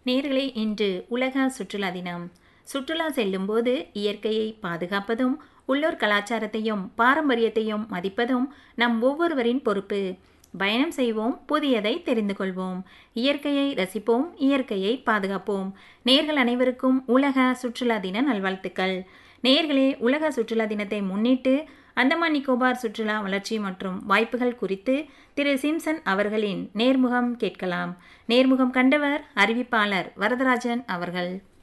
நேர்களே இன்று உலக சுற்றுலா தினம் சுற்றுலா செல்லும்போது இயற்கையை பாதுகாப்பதும் உள்ளூர் கலாச்சாரத்தையும் பாரம்பரியத்தையும் மதிப்பதும் நம் ஒவ்வொருவரின் பொறுப்பு பயணம் செய்வோம் புதியதை தெரிந்து கொள்வோம் இயற்கையை ரசிப்போம் இயற்கையை பாதுகாப்போம் நேர்கள் அனைவருக்கும் உலக சுற்றுலா தின நல்வாழ்த்துக்கள் நேர்களே உலக சுற்றுலா தினத்தை முன்னிட்டு அந்தமான் நிக்கோபார் சுற்றுலா வளர்ச்சி மற்றும் வாய்ப்புகள் குறித்து திரு சிம்சன் அவர்களின் நேர்முகம் கேட்கலாம் நேர்முகம் கண்டவர் அறிவிப்பாளர் வரதராஜன் அவர்கள்